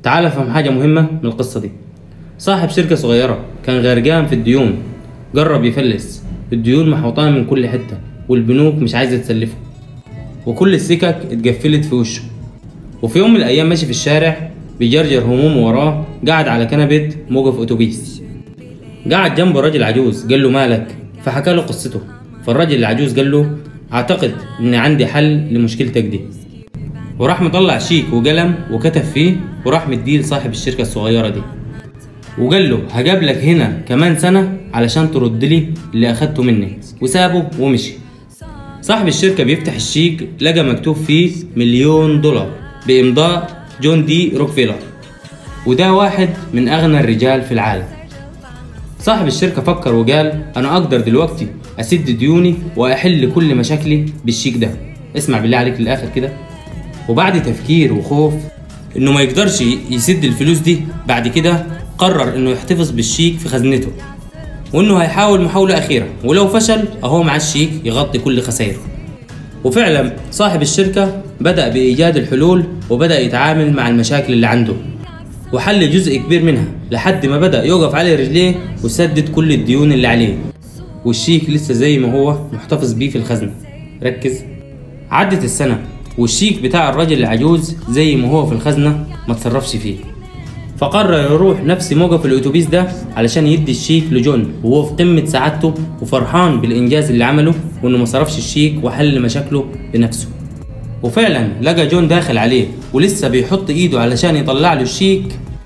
تعال افهم حاجة مهمة من القصة دي صاحب شركة صغيرة كان غرقان في الديون جرب يفلس الديون محوطاه من كل حتة والبنوك مش عايزة تسلفه وكل السكك اتقفلت في وشه وفي يوم من الأيام ماشي في الشارع بيجرجر همومه وراه قاعد على كنبة موقف أتوبيس قعد جنبه راجل عجوز قال له مالك فحكى له قصته فالراجل العجوز قال له أعتقد إن عندي حل لمشكلتك دي وراح مطلع شيك وقلم وكتب فيه وراح مديه لصاحب الشركة الصغيرة دي وقال له هجابلك هنا كمان سنة علشان ترد لي اللي أخدته مني وسابه ومشي صاحب الشركة بيفتح الشيك لقى مكتوب فيه مليون دولار بإمضاء جون دي روكفيلر وده واحد من أغنى الرجال في العالم صاحب الشركة فكر وقال أنا أقدر دلوقتي أسد ديوني وأحل كل مشاكلي بالشيك ده اسمع بالله عليك للآخر كده وبعد تفكير وخوف إنه ما يقدرش يسد الفلوس دي بعد كده قرر إنه يحتفظ بالشيك في خزنته وإنه هيحاول محاولة أخيرة ولو فشل أهو مع الشيك يغطي كل خسائره وفعلا صاحب الشركة بدأ بإيجاد الحلول وبدأ يتعامل مع المشاكل اللي عنده وحل جزء كبير منها لحد ما بدأ يقف على رجليه وسدد كل الديون اللي عليه والشيك لسه زي ما هو محتفظ بيه في الخزنة ركز عدت السنة والشيك بتاع الراجل العجوز زي ما هو في الخزنة ما تصرفش فيه فقرر يروح نفس موقف الأتوبيس ده علشان يدي الشيك لجون وهو في قمة سعادته وفرحان بالإنجاز اللي عمله وإنه ما صرفش الشيك وحل مشاكله بنفسه وفعلا لقى جون داخل عليه ولسه بيحط ايده علشان يطلع له الشيك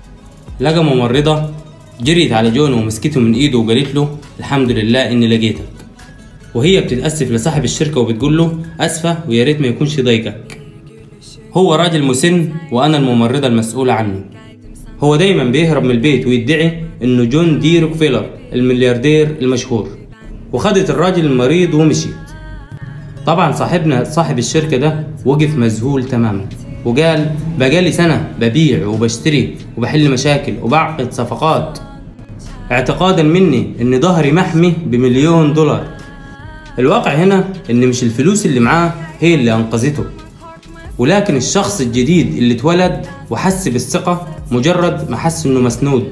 لقى ممرضة جريت على جون ومسكته من ايده وقالت له الحمد لله اني لقيتك وهي بتتأسف لصاحب الشركة وبتقول له أسفة ويا ريت ما يكونش ضايقك هو راجل مسن وأنا الممرضة المسؤولة عنه هو دايما بيهرب من البيت ويدعي انه جون دي روكفيلر الملياردير المشهور وخدت الراجل المريض ومشيت طبعا صاحبنا صاحب الشركة ده وقف مذهول تماما وقال بقالي سنة ببيع وبشتري وبحل مشاكل وبعقد صفقات اعتقادا مني ان ظهري محمي بمليون دولار الواقع هنا ان مش الفلوس اللي معاه هي اللي انقذته ولكن الشخص الجديد اللي اتولد وحس بالثقة مجرد ما حس انه مسنود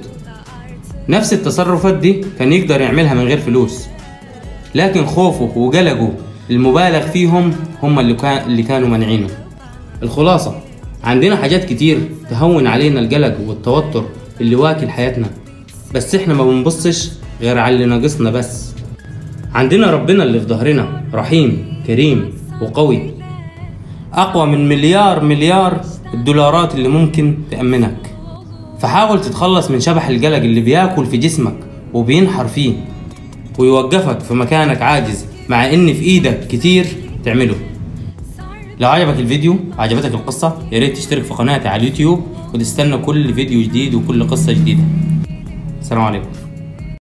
نفس التصرفات دي كان يقدر يعملها من غير فلوس لكن خوفه وقلقه المبالغ فيهم هم اللي, كان اللي كانوا مانعينه الخلاصة عندنا حاجات كتير تهون علينا القلق والتوتر اللي واكل حياتنا بس احنا ما بنبصش غير على اللي ناقصنا بس عندنا ربنا اللي في ظهرنا رحيم كريم وقوي أقوى من مليار مليار الدولارات اللي ممكن تأمنك فحاول تتخلص من شبح القلق اللي بياكل في جسمك وبينحر فيه ويوقفك في مكانك عاجز مع ان في ايدك كتير تعمله لو عجبك الفيديو عجبتك القصة يا ريت تشترك في قناتي على اليوتيوب وتستنى كل فيديو جديد وكل قصة جديدة السلام عليكم